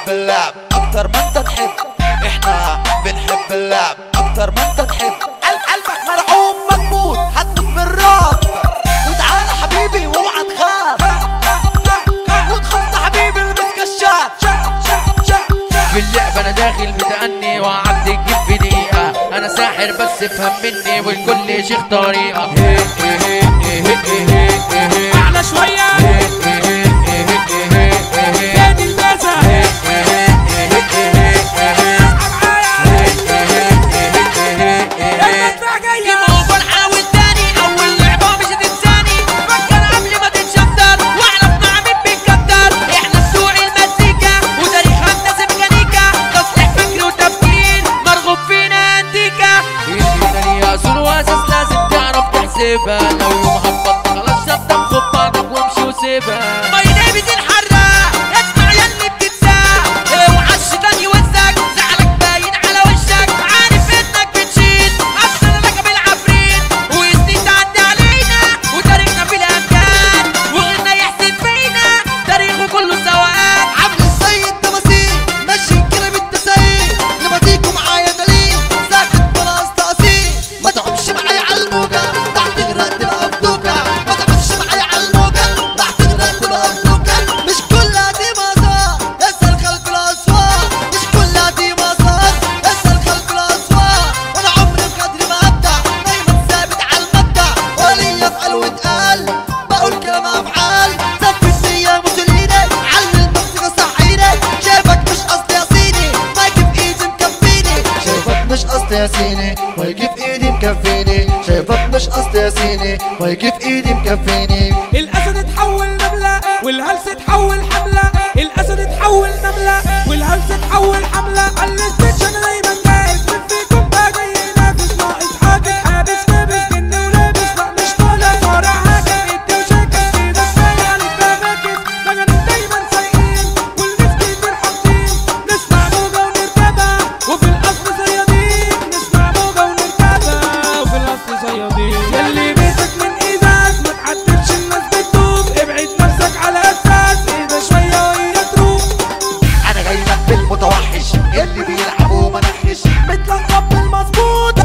بنحب اللعب اكتر ما انت تحب احنا بنحب اللعب اكتر ما انت تحب قلب قلبك مرعوب مجمود هتموت من الرعب وتعالى حبيبي واوعى تخاف وتخط حبيبي البس كشاف في اللعبة انا داخل متأني وعدي الجيم في دقيقة انا ساحر بس افهم مني والكل شيخ طريقة اعلى شوية تاني المزة المدفع جاية اوفر حاول تاني اول لعبة مش هتنساني فكر قبل ما تتشطر واعرف مع مين بيتكتر احنا بتوع المزيكا وتاريخ هندسة ميكانيكا تصليح فكر وتفكير مرغوب فينا انتيكا ايدينا ليها اصول واساس لازم تعرف تحسبها لو يوم هبطت خلاص شطب خد بعضك وامشي وسيبها ماي نيم از الحراق اسمع ياللي بتتساق اوعى الشيطان يوزك زعلك باين على وشك عارف انك بتشيل اصل لك بالعفريت وسنين تعدي علينا وتاريخنا في الامجاد وغيرنا يحسد فينا تاريخه كله سواء عامل زي التماثيل ماشي كده بالتساهيل نباتيكوا معايا دليل ساكت بلا استقصيل ما تعبش معايا على الموجة تحت غرق تبقى بدوكة ما تعبش معايا على الموجة تحت غرق تبقى بدوكة مش كلها دي مسار اسأل خلف الأسوار مش كلها دي مسار اسأل خلف الأسوار أنا عمري بقدر ما أبدع دايما ثابت على المبدأ ولي أفعل واتقال بقول كلام أفعال زفتني يا موسوليني علم الموسيقى صحيني شايفك مش قصدي يا صيني مايك في ايدي مكفيني شايفك مش قصدي يا سيني مايك في ايدي مكفيني شايفك مش قصدي يا سيني مايك في ايدي مكفيني الاسد اتحول نملة والهلس اتحول حملة الاسد اتحول نملة والهلس اتحول حملة على الستيتش انا دايما جاهز من فيكم بقى جاي ينافس ناقص حاجة حابس كابس جن ولابس لا مش طالع صارع هاكس ادي وشاكس كده كفاية عليك بقى فاكس مجانين دايما سايقين والناس كتير حاطين نسمع موجة ونركبها وفي الاصل صيادين نسمع موجة ونركبها وفي الاصل صيادين يلي بيتك من ازاز ما تعدلش الناس بتدوب ابعد نفسك على اساس اهدى شوية وهي تروح انا جاي لك بالمتوحش اللي بيلعب ومنخش متلقب بالمظبوط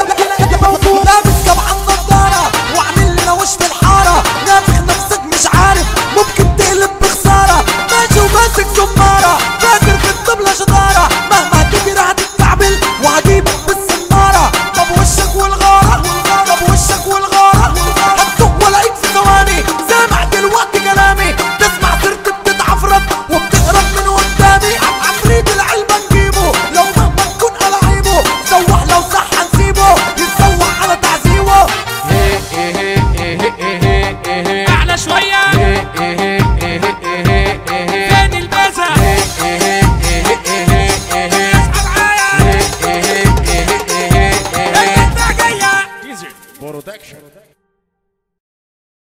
لابس طبعا نضارة وعامل لنا وش في الحارة نافخ نفسك مش عارف ممكن تقلب بخسارة ماشي وماسك زمارة فاكر في الطبلة شطارة مهما تجري هتتكعبل وهجيبك بالسنارة طب وشك والغارة طب وشك والغارة هتسوق ولاقيك في ثواني سامع دلوقتي كلامي تسمع سيرتي بتتعفرت وبتهرب من قدامي عفريت العلبة نجيبه لو مهما تكون ألاعيبه سوح لو صح هنسيبه يتسوح على تعذيبه اعلى شوية